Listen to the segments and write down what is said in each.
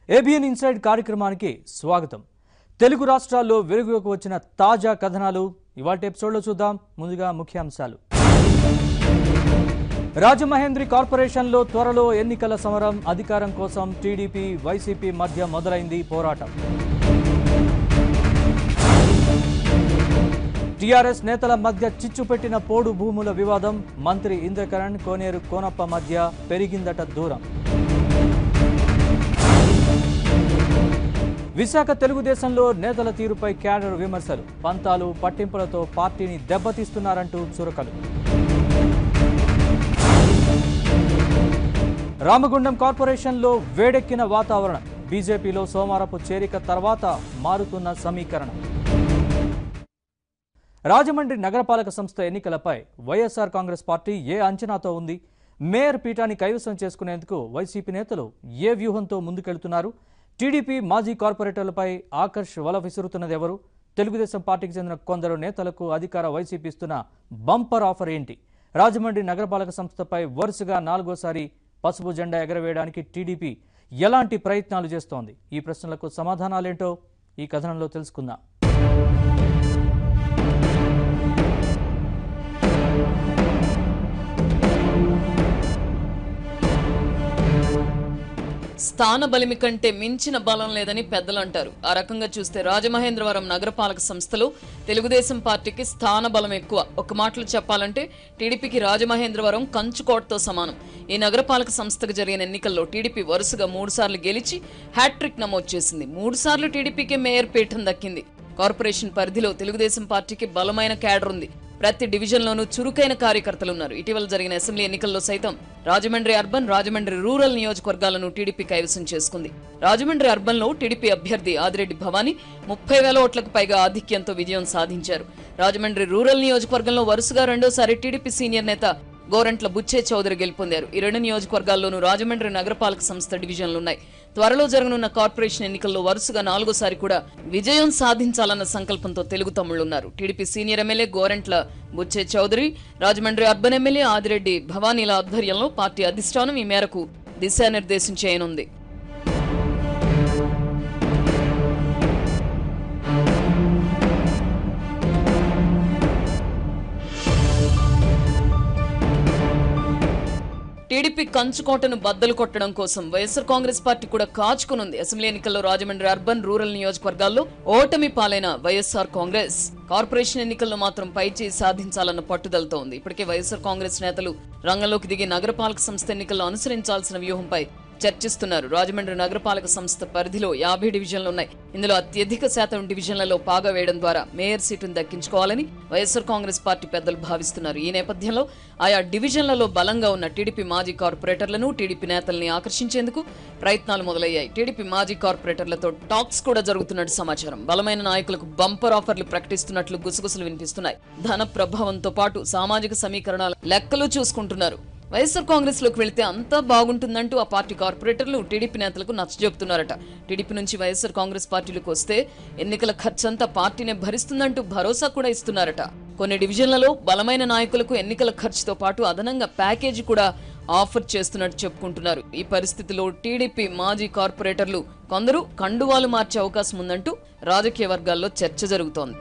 ABN inside కార్యక్రమానికి స్వాగతం తెలుగు రాష్ట్రాల్లో వెలుగులోకి వచ్చిన తాజా కథనాలు ఇవాటి ఎపిసోడ్లో చూద్దాం ముందుగా ముఖ్యాంశాలు రాజమహేంద్రి కార్పొరేషన్లో త్వరలో ఎన్నికల సమరం అధికారం కోసం టీడీపీ వైసీపీ మధ్య మొదలైంది పోరాటం టీఆర్ఎస్ నేతల మధ్య చిచ్చు పెట్టిన పోడు భూముల వివాదం మంత్రి ఇంద్రకరణ్ కోనేరు కోనప్ప మధ్య పెరిగిందట దూరం విశాఖ తెలుగుదేశంలో నేతల తీరుపై క్యాడర్ విమర్శలు పంతాలు పట్టింపులతో పార్టీని దెబ్బతీస్తున్నారంటూ చురకలు రామగుండం కార్పొరేషన్లో వేడెక్కిన వాతావరణం బీజేపీలో సోమవారపు చేరిక తర్వాత మారుతున్న సమీకరణం రాజమండ్రి నగరపాలక సంస్థ ఎన్నికలపై వైఎస్ఆర్ కాంగ్రెస్ పార్టీ ఏ అంచనాతో ఉంది మేయర్ పీఠాన్ని కైవసం చేసుకునేందుకు వైసీపీ నేతలు ఏ వ్యూహంతో ముందుకెళ్తున్నారు టీడీపీ మాజీ కార్పొరేటర్లపై ఆకర్ష్ వల విసురుతున్నది ఎవరు తెలుగుదేశం పార్టీకి చెందిన కొందరు నేతలకు అధికార వైసీపీ ఇస్తున్న బంపర్ ఆఫర్ ఏంటి రాజమండ్రి నగరపాలక సంస్థపై వరుసగా నాలుగోసారి పసుపు జెండా ఎగరవేయడానికి టీడీపీ ఎలాంటి ప్రయత్నాలు చేస్తోంది ఈ ప్రశ్నలకు సమాధానాలేంటో ఈ కథనంలో తెలుసుకుందాం స్థాన బలిమి కంటే మించిన బలం లేదని పెద్దలు అంటారు ఆ రకంగా చూస్తే రాజమహేంద్రవరం నగరపాలక సంస్థలో తెలుగుదేశం పార్టీకి స్థాన బలం ఎక్కువ ఒక మాటలో చెప్పాలంటే టీడీపీకి రాజమహేంద్రవరం కంచుకోటతో సమానం ఈ నగరపాలక సంస్థకు జరిగిన ఎన్నికల్లో టీడీపీ వరుసగా మూడు సార్లు గెలిచి హ్యాట్రిక్ నమోదు చేసింది మూడు సార్లు టీడీపీకి మేయర్ పీఠం దక్కింది కార్పొరేషన్ పరిధిలో తెలుగుదేశం పార్టీకి బలమైన క్యాడర్ ఉంది ప్రతి డివిజన్లోనూ చురుకైన కార్యకర్తలు ఉన్నారు ఇటీవల జరిగిన అసెంబ్లీ ఎన్నికల్లో సైతం రాజమండ్రి అర్బన్ రాజమండ్రి రూరల్ నియోజకవర్గాలను టీడీపీ కైవసం చేసుకుంది రాజమండ్రి అర్బన్లో టీడీపీ అభ్యర్థి ఆదిరెడ్డి భవానీ ముప్పై వేల ఓట్లకు పైగా ఆధిక్యంతో విజయం సాధించారు రాజమండ్రి రూరల్ నియోజకవర్గంలో వరుసగా రెండోసారి టీడీపీ సీనియర్ నేత గోరంట్ల బుచ్చే చౌదరి గెలుపొందారు ఈ రెండు నియోజకవర్గాల్లోనూ రాజమండ్రి నగరపాలక సంస్థ డివిజన్లున్నాయి త్వరలో జరగనున్న కార్పొరేషన్ ఎన్నికల్లో వరుసగా నాలుగోసారి కూడా విజయం సాధించాలన్న సంకల్పంతో తెలుగు తమ్ముళ్లున్నారు TDP senior MLA Gorantla Buchi Chowdary Rajahmundry urban MLA Adireddy భవానీల ఆధ్వర్యంలో పార్టీ అధిష్టానం ఈ మేరకు దిశానిర్దేశం చేయనుంది టీడీపీ కంచుకోటను బద్దలు కొట్టడం కోసం వైఎస్ఆర్ కాంగ్రెస్ పార్టీ కూడా కాచుకునుంది అసెంబ్లీ ఎన్నికల్లో రాజమండ్రి అర్బన్ రూరల్ నియోజకవర్గాల్లో ఓటమి పాలైన వైఎస్ఆర్ కాంగ్రెస్ కార్పొరేషన్ ఎన్నికల్లో మాత్రం పైచేయి సాధించాలన్న పట్టుదలతో ఉంది ఇప్పటికే వైఎస్ఆర్ కాంగ్రెస్ నేతలు రంగంలోకి దిగి నగరపాలక సంస్థ ఎన్నికల్లో అనుసరించాల్సిన వ్యూహంపై చర్చిస్తున్నారు రాజమండ్రి నగరపాలక సంస్థ పరిధిలో యాభై డివిజన్లు ఉన్నాయి ఇందులో అత్యధిక శాతం డివిజన్లలో పాగా వేయడం ద్వారా మేయర్ సీటును దక్కించుకోవాలని వైఎస్ఆర్ కాంగ్రెస్ పార్టీ పెద్దలు భావిస్తున్నారు ఈ నేపథ్యంలో ఆయా డివిజన్లలో బలంగా ఉన్న టీడీపీ మాజీ కార్పొరేటర్లను టీడీపీ నేతల్ని ఆకర్షించేందుకు ప్రయత్నాలు మొదలయ్యాయి టీడీపీ మాజీ కార్పొరేటర్లతో టాక్స్ కూడా జరుగుతున్నట్టు సమాచారం బలమైన నాయకులకు బంపర్ ఆఫర్లు ప్రకటిస్తున్నట్లు గుసగుసలు వినిపిస్తున్నాయి ధన ప్రభావంతో పాటు సామాజిక సమీకరణాల లెక్కలు చూసుకుంటున్నారు వైఎస్ఆర్ కాంగ్రెస్ లోకి వెళితే అంతా బాగుంటుందంటూ ఆ పార్టీ కార్పొరేటర్లు టీడీపీ నేతలకు నచ్చజెప్తున్నారట టీడీపీ నుంచి వైఎస్ఆర్ కాంగ్రెస్ పార్టీలకు వస్తే ఎన్నికల ఖర్చంతా పార్టీనే భరిస్తుందంటూ భరోసా కూడా ఇస్తున్నారట కొన్ని డివిజన్లలో బలమైన నాయకులకు ఎన్నికల ఖర్చుతో పాటు అదనంగా ప్యాకేజీ కూడా ఆఫర్ చేస్తున్నట్టు చెప్పుకుంటున్నారు ఈ పరిస్థితిలో టీడీపీ మాజీ కార్పొరేటర్లు కొందరు కండువాలు మార్చే అవకాశం ఉందంటూ రాజకీయ వర్గాల్లో చర్చ జరుగుతోంది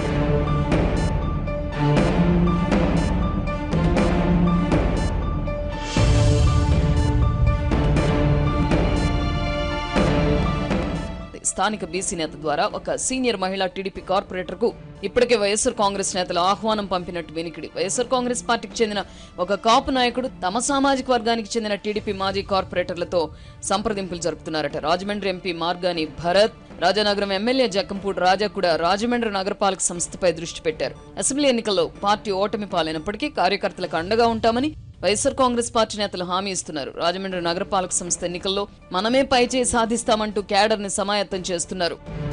స్థానిక బీసీ నేత ద్వారా ఒక సీనియర్ మహిళా టీడీపీ కార్పొరేటర్ కు ఇప్పటికే వైఎస్ఆర్ కాంగ్రెస్ నేతలు ఆహ్వానం పంపినట్టు వెనికిడి వైఎస్ఆర్ కాంగ్రెస్ పార్టీకి చెందిన ఒక కాపు నాయకుడు తమ సామాజిక వర్గానికి చెందిన టీడీపీ మాజీ కార్పొరేటర్లతో సంప్రదింపులు జరుపుతున్నారట రాజమండ్రి ఎంపీ మార్గాని భరత్ రాజానగరం ఎమ్మెల్యే జక్కంపూడి రాజా కూడా రాజమండ్రి నగరపాలక సంస్థపై దృష్టి పెట్టారు అసెంబ్లీ ఎన్నికల్లో పార్టీ ఓటమి పాలైనప్పటికీ కార్యకర్తలకు అండగా ఉంటామని వైఎస్ఆర్ కాంగ్రెస్ పార్టీ నేతలు హామీ ఇస్తున్నారు రాజమండ్రి నగరపాలక సంస్థ ఎన్నికల్లో మనమే పైచేయి సాధిస్తామంటూ క్యాడర్ ని సమాయత్తం చేస్తున్నారు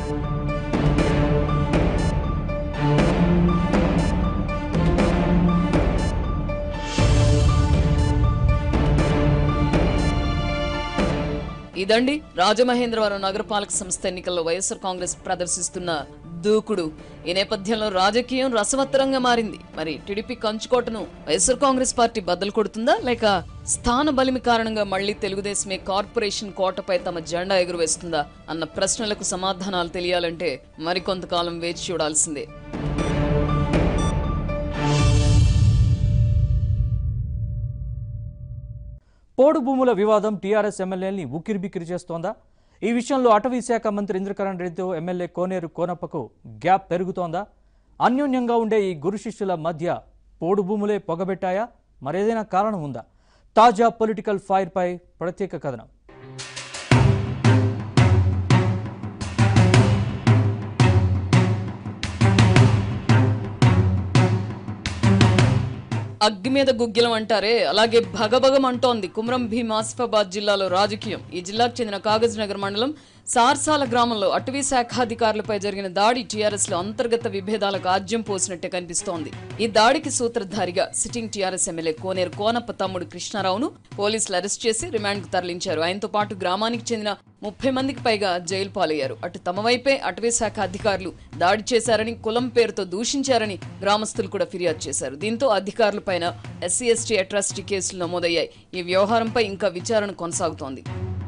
ఇదండి రాజమహేంద్రవరం నగరపాలక సంస్థ ఎన్నికల్లో వైఎస్ఆర్ కాంగ్రెస్ ప్రదర్శిస్తున్న దూకుడు ఈ నేపథ్యంలో రాజకీయం రసవత్తరంగా మారింది మరి టీడీపీ కంచుకోటను వైఎస్ఆర్ కాంగ్రెస్ పార్టీ బద్దలు కొడుతుందా లేక స్థాన బలిమి కారణంగా మళ్లీ తెలుగుదేశమే కార్పొరేషన్ కోటపై తమ జెండా ఎగురవేస్తుందా అన్న ప్రశ్నలకు సమాధానాలు తెలియాలంటే మరికొంతకాలం వేచి చూడాల్సిందే పోడు భూముల వివాదం టీఆర్ఎస్ ఎమ్మెల్యేని ఉక్కిరిబిక్కిరి చేస్తోందా ఈ విషయంలో అటవీ శాఖ మంత్రి ఇంద్రకరణ్ రెడ్డితో ఎమ్మెల్యే కోనేరు కోనప్పకు గ్యాప్ పెరుగుతోందా అన్యోన్యంగా ఉండే ఈ గురు శిష్యుల మధ్య పోడు భూములే పొగబెట్టాయా మరేదైనా కారణం ఉందా తాజా పొలిటికల్ ఫైర్ పై ప్రత్యేక కథనం అగ్గి మీద గుగ్గిలం అంటారే అలాగే భగభగం అంటోంది కుమ్రం భీం ఆసిఫాబాద్ జిల్లాలో రాజకీయం ఈ జిల్లాకు చెందిన కాగజ్ నగర్ మండలం సార్సాల గ్రామంలో అటవీ శాఖాధికారులపై జరిగిన దాడి టీఆర్ఎస్ లో అంతర్గత విభేదాలకు ఆజ్యం పోసినట్టే కనిపిస్తోంది ఈ దాడికి సూత్రధారిగా sitting TRS MLA Koneru Konappa తమ్ముడు కృష్ణారావును పోలీసులు అరెస్ట్ చేసి రిమాండ్ కు తరలించారు ఆయనతో పాటు గ్రామానికి చెందిన ముప్పై మందికి పైగా జైలు పాలయ్యారు అటు తమ వైపే అటవీ శాఖ అధికారులు దాడి చేశారని కులం పేరుతో దూషించారని గ్రామస్తులు కూడా ఫిర్యాదు చేశారు దీంతో అధికారులపైన ఎస్సీ ఎస్టీ అట్రాసిటీ కేసులు నమోదయ్యాయి ఈ వ్యవహారంపై ఇంకా విచారణ కొనసాగుతోంది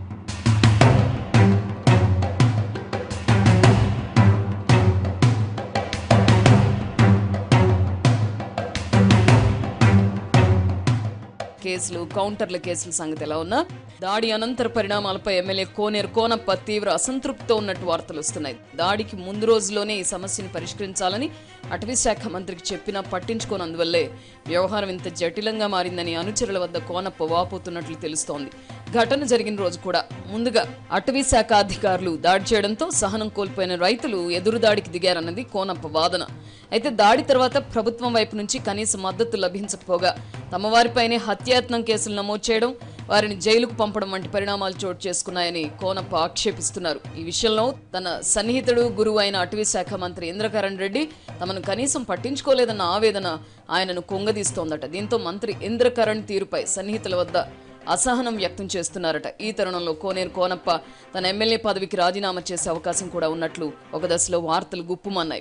కేసులు కౌంటర్ల కేసుల సంగతి ఎలా ఉన్నా దాడి అనంతర పరిణామాలపై ఎమ్మెల్యే కోనేరు కోనప్ప తీవ్ర అసంతృప్తితో ఉన్నట్టు వార్తలు వస్తున్నాయి దాడికి ముందు రోజులోనే ఈ సమస్యను పరిష్కరించాలని అటవీ శాఖ మంత్రికి చెప్పినా పట్టించుకోనందువల్లే వ్యవహారం ఇంత జటిలంగా మారిందని అనుచరుల వద్ద కోనప్ప వాపోతున్నట్లు తెలుస్తోంది ఘటన జరిగిన రోజు కూడా ముందుగా అటవీ శాఖ అధికారులు దాడి చేయడంతో సహనం కోల్పోయిన రైతులు ఎదురు దాడికి దిగారన్నది కోనప్ప వాదన అయితే దాడి తర్వాత ప్రభుత్వం వైపు నుంచి కనీస మద్దతు లభించకపోగా తమ వారిపైనే హత్యాయత్నం కేసులు నమోదు చేయడం వారిని జైలుకు పంపడం వంటి పరిణామాలు చోటు చేసుకున్నాయని కోనప్ప ఆక్షేపిస్తున్నారు ఈ విషయంలో తన సన్నిహితుడు గురువు అయిన అటవీ శాఖ మంత్రి ఇంద్రకరణ్ రెడ్డి తమను కనీసం పట్టించుకోలేదన్న ఆవేదన ఆయనను కొంగదీస్తోందట దీంతో మంత్రి ఇంద్రకరణ్ తీరుపై సన్నిహితుల వద్ద అసహనం వ్యక్తం చేస్తున్నారట ఈ తరుణంలో కోనేరు కోనప్ప తన ఎమ్మెల్యే పదవికి రాజీనామా చేసే అవకాశం కూడా ఉన్నట్లు ఒక దశలో వార్తలు గుప్పుమన్నాయి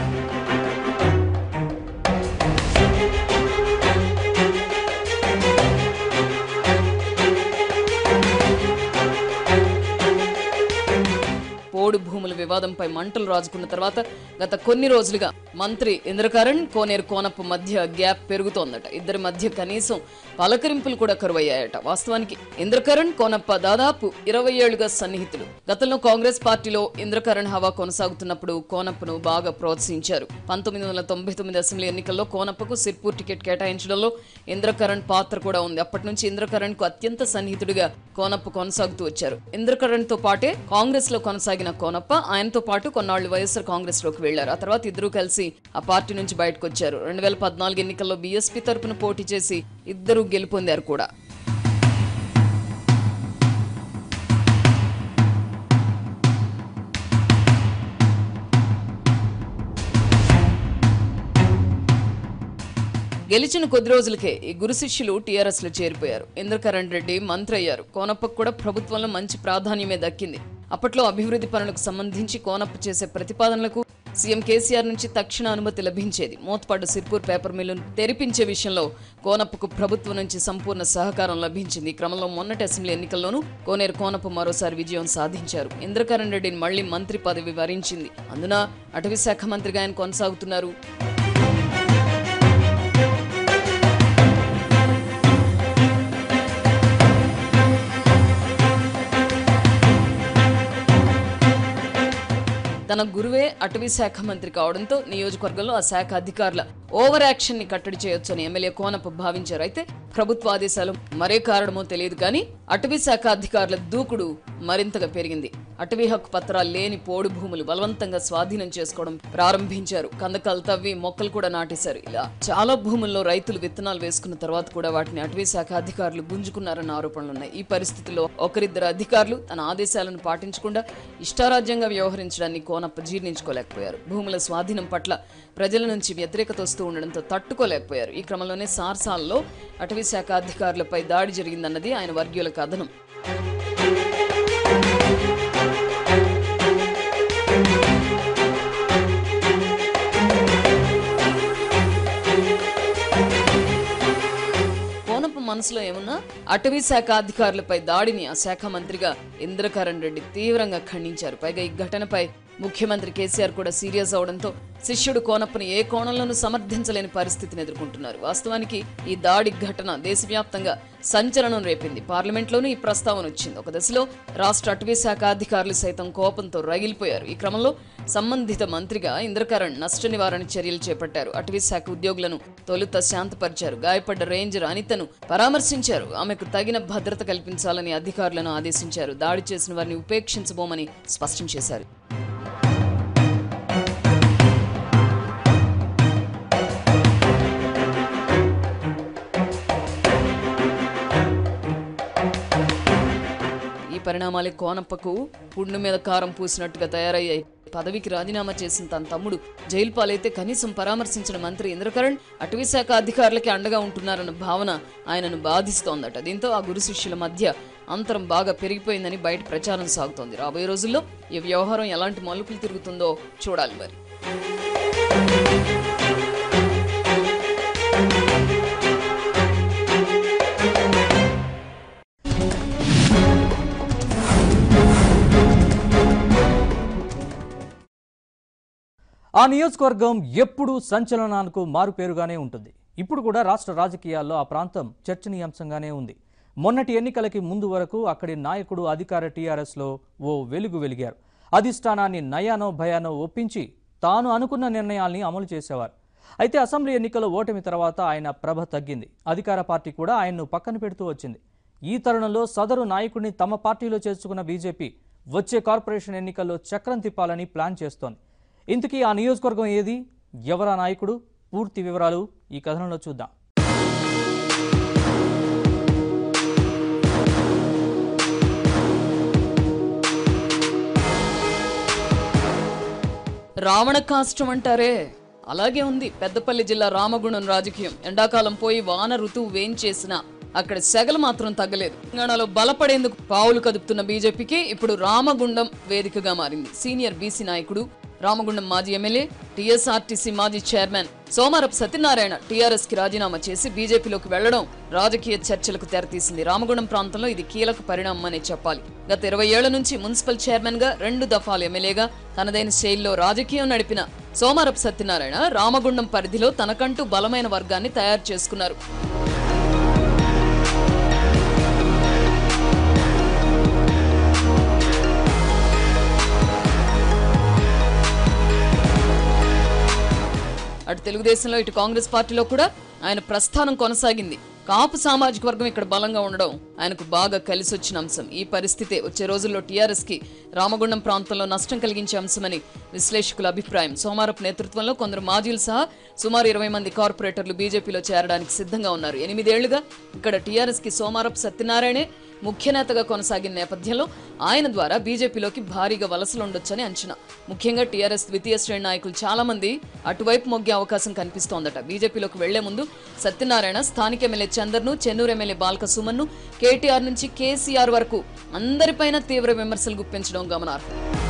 పోడు భూముల వివాదంపై మంటలు రాజుకున్న తర్వాత గత కొన్ని రోజులుగా మంత్రి ఇంద్రకరణ్ కోనేరు కోనప్ప మధ్య గ్యాప్ పెరుగుతోందట ఇద్దరి మధ్య కనీసం పలకరింపులు కూడా కరువయ్యాయట వాస్తవానికి ఇంద్రకరణ్ కోనప్ప దాదాపు ఇరవై ఏళ్లుగా సన్నిహితులు గతంలో కాంగ్రెస్ పార్టీలో ఇంద్రకరణ్ హవా కొనసాగుతున్నప్పుడు కోనప్పను బాగా ప్రోత్సహించారు పంతొమ్మిది వందల తొంభై తొమ్మిది అసెంబ్లీ ఎన్నికల్లో కోనప్పకు సిర్పూర్ టికెట్ కేటాయించడంలో ఇంద్రకరణ్ పాత్ర కూడా ఉంది అప్పటి నుంచి ఇంద్రకరణ్ కు అత్యంత సన్నిహితుడిగా కోనప్ప కొనసాగుతూ వచ్చారు ఇంద్రకరణ్ తో పాటే కాంగ్రెస్ లో కొనసాగిన కోనప్ప ఆయనతో పాటు కొన్నాళ్లు వైఎస్ఆర్ కాంగ్రెస్ లోకి వెళ్లారు ఆ తర్వాత ఇద్దరూ కలిసి ఆ పార్టీ నుంచి బయటకు వచ్చారు రెండు వేల పద్నాలుగు ఎన్నికల్లో బీఎస్పీ తరపున పోటీ చేసి ఇద్దరు గెలుపొందారు కూడా గెలిచిన కొద్ది రోజులకే ఈ గురు శిష్యులు టీఆర్ఎస్ లో చేరిపోయారు ఇంద్రకరణ్ రెడ్డి మంత్రి అయ్యారు కోనప్పకు కూడా ప్రభుత్వంలో మంచి ప్రాధాన్యమే దక్కింది అప్పట్లో అభివృద్ధి పనులకు సంబంధించి కోనప్ప చేసే ప్రతిపాదనలకు సీఎం కేసీఆర్ నుంచి తక్షణ అనుమతి లభించేది మోత్పాడు సిర్పూర్ పేపర్ మిల్లును తెరిపించే విషయంలో కోనప్పకు ప్రభుత్వం నుంచి సంపూర్ణ సహకారం లభించింది ఈ క్రమంలో మొన్నటి అసెంబ్లీ ఎన్నికల్లోనూ కోనేరు కోనప్ప మరోసారి విజయం సాధించారు ఇంద్రకరణ్ రెడ్డిని మళ్లీ మంత్రి పదవి వరించింది అందున అటవీ శాఖ మంత్రిగా ఆయన కొనసాగుతున్నారు తన గురువే అటవీ శాఖ మంత్రి కావడంతో నియోజకవర్గంలో ఆ శాఖ అధికారుల ఓవర్ యాక్షన్ ని కట్టడి చేయొచ్చని ఎమ్మెల్యే కోనప్ప భావించారు అయితే ప్రభుత్వ ఆదేశాలు మరే కారణమో తెలియదు కానీ అటవీ శాఖ అధికారుల దూకుడు మరింతగా పెరిగింది అటవీ హక్కు పత్రాలు లేని పోడు భూములు బలవంతంగా స్వాధీనం చేసుకోవడం ప్రారంభించారు కందకాలు తవ్వి మొక్కలు కూడా నాటేశారు ఇలా చాలా భూముల్లో రైతులు విత్తనాలు వేసుకున్న తర్వాత కూడా వాటిని అటవీ శాఖ అధికారులు గుంజుకున్నారన్న ఆరోపణలు ఉన్నాయి ఈ పరిస్థితిలో ఒకరిద్దరు అధికారులు తన ఆదేశాలను పాటించకుండా ఇష్టారాజ్యంగా వ్యవహరించడాన్ని కోనప్ప జీర్ణించుకోలేకపోయారు భూముల స్వాధీనం పట్ల ప్రజల నుంచి వ్యతిరేకత వస్తూ ఉండడంతో తట్టుకోలేకపోయారు ఈ క్రమంలోనే సార్సాల్లో అటవీ శాఖ అధికారులపై దాడి జరిగిందన్నది ఆయన వర్గీయుల కథనం కోనప్ప మనసు మనసులో ఏమున్నా అటవీ శాఖ అధికారులపై దాడిని ఆ శాఖ మంత్రిగా ఇంద్రకరణ్ రెడ్డి తీవ్రంగా ఖండించారు పైగా ఈ ఘటనపై ముఖ్యమంత్రి కేసీఆర్ కూడా సీరియస్ అవడంతో శిష్యుడు కోనప్పని ఏ కోణంలోనూ సమర్థించలేని పరిస్థితిని ఎదుర్కొంటున్నారు వాస్తవానికి ఈ దాడి ఘటన దేశవ్యాప్తంగా సంచలనం రేపింది పార్లమెంట్లోనూ ఈ ప్రస్తావన వచ్చింది ఒక దశలో రాష్ట్ర అటవీ శాఖ అధికారులు సైతం కోపంతో రగిలిపోయారు ఈ క్రమంలో సంబంధిత మంత్రిగా ఇంద్రకరణ్ నష్ట నివారణ చర్యలు చేపట్టారు అటవీ శాఖ ఉద్యోగులను తొలుత శాంతపరిచారు గాయపడ్డ రేంజర్ అనితను పరామర్శించారు ఆమెకు తగిన భద్రత కల్పించాలని అధికారులను ఆదేశించారు దాడి చేసిన వారిని ఉపేక్షించబోమని స్పష్టం చేశారు ఈ పరిణామాలే కోనప్పకు పుండు మీద కారం పూసినట్టుగా తయారయ్యాయి పదవికి రాజీనామా చేసిన తన తమ్ముడు జైలు పాలైతే కనీసం పరామర్శించిన మంత్రి ఇంద్రకరణ్ అటవీ శాఖ అధికారులకి అండగా ఉంటున్నారన్న భావన ఆయనను బాధిస్తోందట దీంతో ఆ గురు శిష్యుల మధ్య అంతరం బాగా పెరిగిపోయిందని బయట ప్రచారం సాగుతోంది రాబోయే రోజుల్లో ఈ వ్యవహారం ఎలాంటి మలుపులు తిరుగుతుందో చూడాలి మరి ఆ నియోజకవర్గం ఎప్పుడూ సంచలనానికి మారుపేరుగానే ఉంటుంది ఇప్పుడు కూడా రాష్ట్ర రాజకీయాల్లో ఆ ప్రాంతం చర్చనీయాంశంగానే ఉంది మొన్నటి ఎన్నికలకి ముందు వరకు అక్కడి నాయకుడు అధికార టీఆర్ఎస్లో ఓ వెలుగు వెలిగారు అధిష్టానాన్ని నయానో భయానో ఒప్పించి తాను అనుకున్న నిర్ణయాల్ని అమలు చేసేవారు అయితే అసెంబ్లీ ఎన్నికల ఓటమి తర్వాత ఆయన ప్రభ తగ్గింది అధికార పార్టీ కూడా ఆయన్ను పక్కన పెడుతూ వచ్చింది ఈ తరుణంలో సదరు నాయకుడిని తమ పార్టీలో చేర్చుకున్న బీజేపీ వచ్చే కార్పొరేషన్ ఎన్నికల్లో చక్రం తిప్పాలని ప్లాన్ చేస్తోంది ఇంతకీ ఆ నియోజకవర్గం ఏది ఎవరా నాయకుడు పూర్తి వివరాలు ఈ కథనంలో చూద్దాం రావణ కాష్టం అంటారే అలాగే ఉంది పెద్దపల్లి జిల్లా రామగుండం రాజకీయం ఎండాకాలం పోయి వాన ఋతువు వేయించేసిన అక్కడ సెగలు మాత్రం తగ్గలేదు తెలంగాణలో బలపడేందుకు పావులు కదుపుతున్న బీజేపీకి ఇప్పుడు రామగుండం వేదికగా మారింది సీనియర్ బీసీ నాయకుడు రామగుండం మాజీ ఎమ్మెల్యే టీఎస్ఆర్టీసీ మాజీ చైర్మన్ సోమారపు సత్యనారాయణ టీఆర్ఎస్ కి రాజీనామా చేసి బీజేపీలోకి వెళ్లడం రాజకీయ చర్చలకు తెరతీసింది రామగుండం ప్రాంతంలో ఇది కీలక పరిణామం అనే చెప్పాలి గత ఇరవై ఏళ్ల నుంచి మున్సిపల్ చైర్మన్ గా రెండు దఫాలు ఎమ్మెల్యేగా తనదైన శైలిలో రాజకీయం నడిపిన సోమారపు సత్యనారాయణ రామగుండం పరిధిలో తనకంటూ బలమైన వర్గాన్ని తయారు చేసుకున్నారు అటు తెలుగుదేశంలో ఇటు కాంగ్రెస్ పార్టీలో కూడా ఆయన ప్రస్థానం కొనసాగింది కాపు సామాజిక వర్గం ఇక్కడ బలంగా ఉండడం ఆయనకు బాగా కలిసి వచ్చిన అంశం ఈ పరిస్థితే వచ్చే రోజుల్లో టీఆర్ఎస్ కి రామగుండం ప్రాంతంలో నష్టం కలిగించే అంశమని విశ్లేషకుల అభిప్రాయం సోమారపు నేతృత్వంలో కొందరు మాజీలు సహా సుమారు ఇరవై మంది కార్పొరేటర్లు బీజేపీలో చేరడానికి సిద్ధంగా ఉన్నారు ఎనిమిదేళ్లుగా ఇక్కడ టీఆర్ఎస్ కి సోమారపు సత్యనారాయణే ముఖ్య నేతగా కొనసాగిన నేపథ్యంలో ఆయన ద్వారా బీజేపీలోకి భారీగా వలసలు ఉండొచ్చని అంచనా ముఖ్యంగా టీఆర్ఎస్ ద్వితీయ శ్రేణి నాయకులు చాలా మంది అటువైపు మొగ్గే అవకాశం కనిపిస్తోందట బీజేపీలోకి వెళ్లే ముందు సత్యనారాయణ స్థానిక ఎమ్మెల్యే చందర్ను చెన్నూరు ఎమ్మెల్యే బాల్క సుమన్ను కేటీఆర్ నుంచి కేసీఆర్ వరకు అందరిపైన తీవ్ర విమర్శలు గుప్పించడం గమనార్హం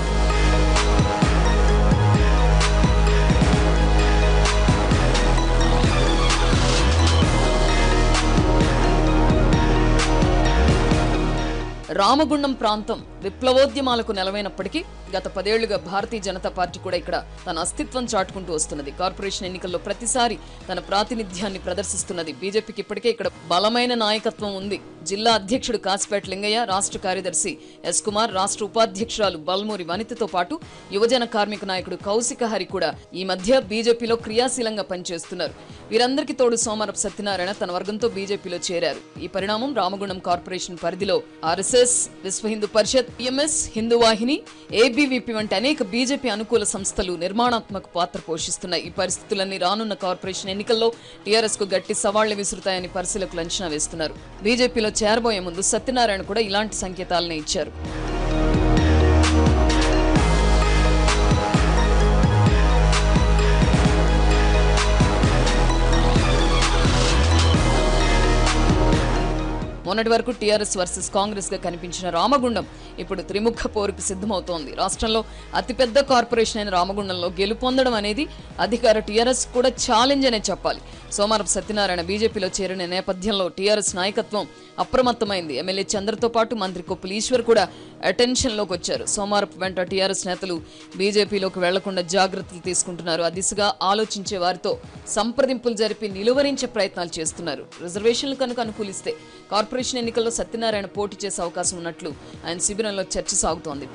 రామగుండం ప్రాంతం విప్లవోద్యమాలకు నెలవైనప్పటికీ గత పదేళ్లుగా భారతీయ జనతా పార్టీ కూడా ఇక్కడ తన అస్తిత్వం చాటుకుంటూ వస్తున్నది కార్పొరేషన్ ఎన్నికల్లో ప్రతిసారి తన ప్రాతినిధ్యాన్ని ప్రదర్శిస్తున్నది బీజేపీకి ఇప్పటికే ఇక్కడ బలమైన నాయకత్వం ఉంది జిల్లా అధ్యక్షుడు కాసిపేట లింగయ్య రాష్ట్ర కార్యదర్శి ఎస్ కుమార్ రాష్ట్ర ఉపాధ్యక్షురాలు బల్మూరి వనితతో పాటు యువజన కార్మిక నాయకుడు కౌశిక హరి కూడా ఈ మధ్య బీజేపీలో క్రియాశీలంగా పనిచేస్తున్నారు వీరందరికీ తోడు సోమరపు సత్యనారాయణ తన వర్గంతో బీజేపీలో చేరారు ఈ పరిణామం రామగుండం కార్పొరేషన్ పరిధిలో RSS Vishwa Hindu Parishad PMS Hindu Vahini ABVP వంటి అనేక బీజేపీ అనుకూల సంస్థలు నిర్మాణాత్మక పాత్ర పోషిస్తున్నాయి ఈ పరిస్థితులన్నీ రానున్న కార్పొరేషన్ ఎన్నికల్లో టీఆర్ఎస్ కు గట్టి సవాళ్లు విసురుతాయని పరిశీలకులు అంచనా వేస్తున్నారు బీజేపీలో చేరబోయే ముందు సత్యనారాయణ కూడా ఇలాంటి సంకేతాలనే ఇచ్చారు మొన్నటి వరకు టీఆర్ఎస్ వర్సెస్ కాంగ్రెస్ గా కనిపించిన రామగుండం ఇప్పుడు త్రిముఖ పోరుకు సిద్ధమవుతోంది రాష్ట్రంలో అతిపెద్ద కార్పొరేషన్ అయిన రామగుండంలో గెలుపొందడం అనేది అధికార టీఆర్ఎస్ కూడా ఛాలెంజ్ అనే చెప్పాలి సోమవారం సత్యనారాయణ బీజేపీలో చేరిన నేపథ్యంలో టీఆర్ఎస్ నాయకత్వం అప్రమత్తమైంది ఎమ్మెల్యే చంద్రతో పాటు మంత్రి కొప్పుల ఈశ్వర్ కూడా అటెన్షన్ లోకి వచ్చారు సోమవారం వెంట టీఆర్ఎస్ నేతలు బీజేపీలోకి వెళ్లకుండా జాగ్రత్తలు తీసుకుంటున్నారు ఆ దిశగా ఆలోచించే వారితో సంప్రదింపులు జరిపి నిలువరించే ప్రయత్నాలు చేస్తున్నారు రిజర్వేషన్లు కనుక అనుకూలిస్తే కార్పొరేషన్ ఎన్నికల్లో సత్యనారాయణ పోటీ చేసే అవకాశం ఉన్నట్లు ఆయన శిబిరంలో చర్చ సాగుతోంది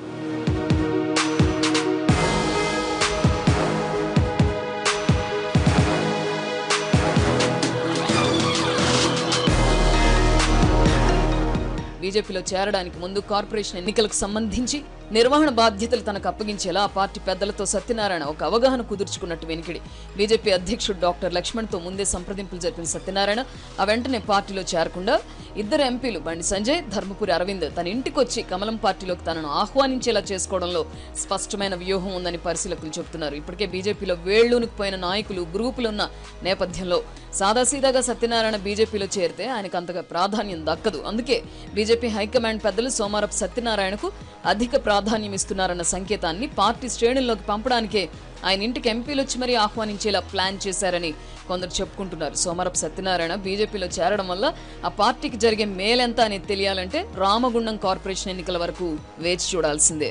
బీజేపీలో చేరడానికి ముందు కార్పొరేషన్ ఎన్నికలకు సంబంధించి నిర్వహణ బాధ్యతలు తనకు అప్పగించేలా ఆ పార్టీ పెద్దలతో సత్యనారాయణ ఒక అవగాహన కుదుర్చుకున్నట్టు వెనికిడి బీజేపీ అధ్యక్షుడు డాక్టర్ లక్ష్మణ్తో ముందే సంప్రదింపులు జరిపిన సత్యనారాయణ ఆ వెంటనే పార్టీలో చేరకుండా ఇద్దరు ఎంపీలు బండి సంజయ్ ధర్మపురి అరవింద్ తన ఇంటికొచ్చి కమలం పార్టీలోకి తనను ఆహ్వానించేలా చేసుకోవడంలో స్పష్టమైన వ్యూహం ఉందని పరిశీలకులు చెబుతున్నారు ఇప్పటికే బీజేపీలో వేళ్లూనుకుపోయిన నాయకులు గ్రూపులున్న నేపథ్యంలో సాదాసీదాగా సత్యనారాయణ బీజేపీలో చేరితే ఆయనకు అంతగా ప్రాధాన్యం దక్కదు అందుకే బీజేపీ హైకమాండ్ పెద్దలు సోమారపు సత్యనారాయణకు అధిక ప్రాధాన్యం ఇస్తున్నారన్న సంకేతాన్ని పార్టీ శ్రేణుల్లోకి పంపడానికే ఆయన ఇంటికి ఎంపీలు వచ్చి మరీ ఆహ్వానించేలా ప్లాన్ చేశారని కొందరు చెప్పుకుంటున్నారు సోమరపు సత్యనారాయణ బీజేపీలో చేరడం వల్ల ఆ పార్టీకి జరిగే మేలెంత అనేది తెలియాలంటే రామగుండం కార్పొరేషన్ ఎన్నికల వరకు వేచి చూడాల్సిందే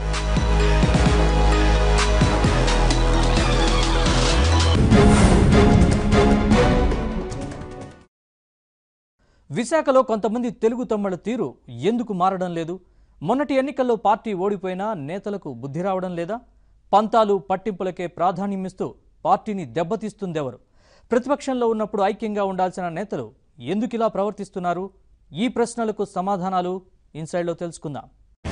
విశాఖలో కొంతమంది తెలుగు తమ్ముళ్ళ తీరు ఎందుకు మారడం లేదు మొన్నటి ఎన్నికల్లో పార్టీ ఓడిపోయినా నేతలకు బుద్ధి రావడం లేదా పంతాలు పట్టింపులకే ప్రాధాన్యమిస్తూ పార్టీని దెబ్బతీస్తుందెవరు ప్రతిపక్షంలో ఉన్నప్పుడు ఐక్యంగా ఉండాల్సిన నేతలు ఎందుకిలా ప్రవర్తిస్తున్నారు ఈ ప్రశ్నలకు సమాధానాలు ఇన్సైడ్లో తెలుసుకుందాం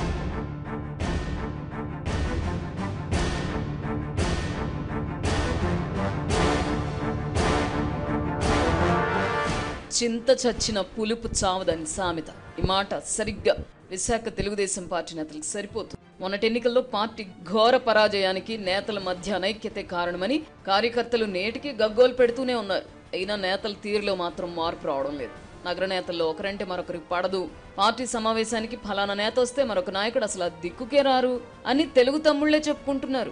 చింత చచ్చిన పులుపు చావదని సామెత ఈ మాట సరిగ్గా విశాఖ తెలుగుదేశం పార్టీ నేతలకు సరిపోతుంది మొన్నటి ఎన్నికల్లో పార్టీ ఘోర పరాజయానికి నేతల మధ్య అనైక్యతే కారణమని కార్యకర్తలు నేటికి గగ్గోలు పెడుతూనే ఉన్నారు అయినా నేతల తీరులో మాత్రం మార్పు రావడం లేదు నగర నేతల్లో ఒకరంటే మరొకరికి పడదు పార్టీ సమావేశానికి ఫలానా నేత వస్తే మరొక నాయకుడు అసలు ఆ దిక్కుకే రారు అని తెలుగు తమ్ముళ్లే చెప్పుకుంటున్నారు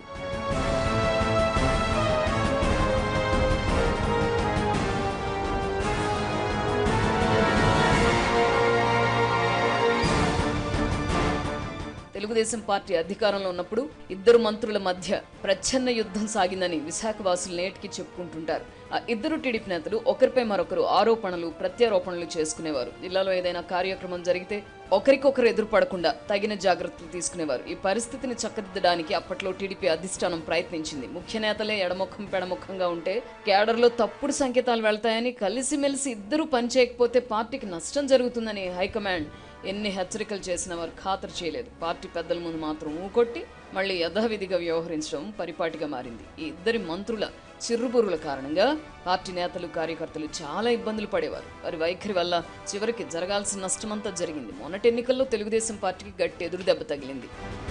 తెలుగుదేశం పార్టీ అధికారంలో ఉన్నప్పుడు ఇద్దరు మంత్రుల మధ్య ప్రచ్ఛన్న యుద్ధం సాగిందని విశాఖ వాసులు నేటికి చెప్పుకుంటుంటారు ఆ ఇద్దరు టీడీపీ నేతలు ఒకరిపై మరొకరు ఆరోపణలు ప్రత్యారోపణలు చేసుకునేవారు జిల్లాలో ఏదైనా కార్యక్రమం జరిగితే ఒకరికొకరు ఎదురుపడకుండా తగిన జాగ్రత్తలు తీసుకునేవారు ఈ పరిస్థితిని చక్కదిద్దడానికి అప్పట్లో టీడీపీ అధిష్టానం ప్రయత్నించింది ముఖ్య నేతలే ఎడముఖం పెడముఖంగా ఉంటే కేడర్లో తప్పుడు సంకేతాలు వెళ్తాయని కలిసిమెలిసి ఇద్దరు పనిచేయకపోతే పార్టీకి నష్టం జరుగుతుందని హైకమాండ్ ఎన్ని హెచ్చరికలు చేసినా వారు ఖాతరు చేయలేదు పార్టీ పెద్దల ముందు మాత్రం ఊకొట్టి మళ్ళీ యథావిధిగా వ్యవహరించడం పరిపాటిగా మారింది ఈ ఇద్దరి మంత్రుల చిర్రుబురుల కారణంగా పార్టీ నేతలు కార్యకర్తలు చాలా ఇబ్బందులు పడేవారు వారి వైఖరి వల్ల చివరికి జరగాల్సిన నష్టమంతా జరిగింది మొన్నటి ఎన్నికల్లో తెలుగుదేశం పార్టీకి గట్టి ఎదురు దెబ్బ తగిలింది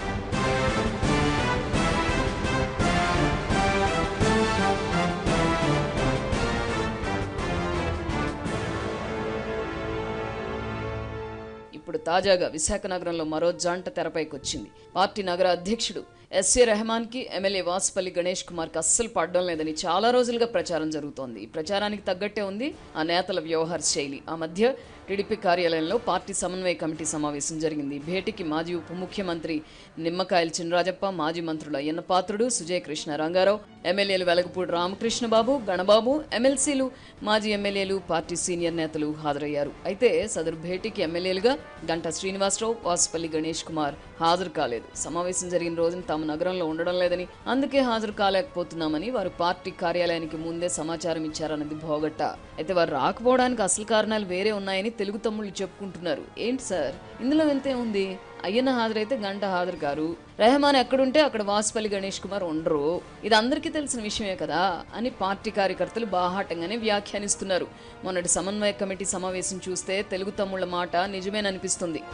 ఇప్పుడు తాజాగా విశాఖ నగరంలో మరో జంట తెరపైకి వచ్చింది పార్టీ నగర అధ్యక్షుడు ఎస్ఏ రెహమాన్ కి ఎమ్మెల్యే వాసుపల్లి గణేష్ కుమార్ కి అస్సలు పడడం లేదని చాలా రోజులుగా ప్రచారం జరుగుతోంది ఈ ప్రచారానికి తగ్గట్టే ఉంది ఆ నేతల వ్యవహార శైలి ఆ మధ్య టీడీపీ కార్యాలయంలో పార్టీ సమన్వయ కమిటీ సమావేశం జరిగింది ఈ భేటీకి మాజీ ఉప ముఖ్యమంత్రి నిమ్మకాయల చినరాజప్ప మాజీ మంత్రులు అయ్యన్న పాత్రుడు సుజయ్ కృష్ణ రంగారావు ఎమ్మెల్యేలు వెలగపూడి రామకృష్ణబాబు గణబాబు ఎమ్మెల్సీలు మాజీ ఎమ్మెల్యేలు పార్టీ సీనియర్ నేతలు హాజరయ్యారు అయితే సదరు భేటీకి ఎమ్మెల్యేలుగా గంటా శ్రీనివాసరావు వాసుపల్లి గణేష్ కుమార్ హాజరు కాలేదు సమావేశం జరిగిన రోజున తాము నగరంలో ఉండడం లేదని అందుకే హాజరు కాలేకపోతున్నామని వారు పార్టీ కార్యాలయానికి ముందే సమాచారం ఇచ్చారన్నది భోగట్ట అయితే వారు రాకపోవడానికి అసలు కారణాలు వేరే ఉన్నాయని తెలుగు తమ్ముళ్ళు చెప్పుకుంటున్నారు ఏంటి సార్ ఇందులో వెళ్తే ఉంది అయ్యన్న హాజరైతే గంట హాజరు కారు రెహమాన్ ఎక్కడుంటే అక్కడ వాసుపల్లి గణేష్ కుమార్ ఉండరు ఇది అందరికీ తెలిసిన విషయమే కదా అని పార్టీ కార్యకర్తలు బాహాటంగానే వ్యాఖ్యానిస్తున్నారు మొన్నటి సమన్వయ కమిటీ సమావేశం చూస్తే తెలుగు తమ్ముళ్ల మాట నిజమేననిపిస్తుంది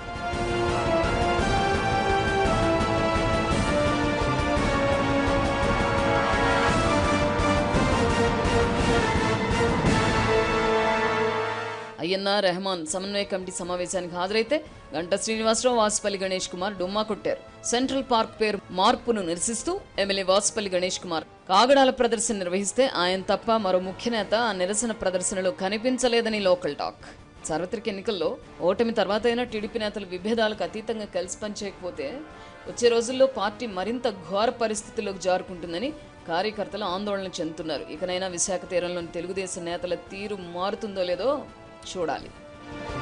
అయ్యన్న రెహమాన్ సమన్వయ కమిటీ సమావేశానికి హాజరైతే గంట శ్రీనివాసరావు వాసుపల్లి గణేష్ కుమార్ డుమ్మా కొట్టారు సెంట్రల్ పార్క్ పేరు మార్పును నిరసిస్తూ ఎమ్మెల్యే వాసుపల్లి గణేష్ కుమార్ కాగడాల ప్రదర్శన నిర్వహిస్తే ఆయన తప్ప మరో ముఖ్య నేత ఆ నిరసన ప్రదర్శనలో కనిపించలేదని లోకల్ టాక్ సార్వత్రిక ఎన్నికల్లో ఓటమి తర్వాత అయినా టీడీపీ నేతలు విభేదాలకు అతీతంగా కలిసి పనిచేయకపోతే వచ్చే రోజుల్లో పార్టీ మరింత ఘోర పరిస్థితుల్లోకి జారుకుంటుందని కార్యకర్తలు ఆందోళన చెందుతున్నారు ఇకనైనా విశాఖ తీరంలోని తెలుగుదేశం నేతల తీరు మారుతుందో లేదో చూడాలి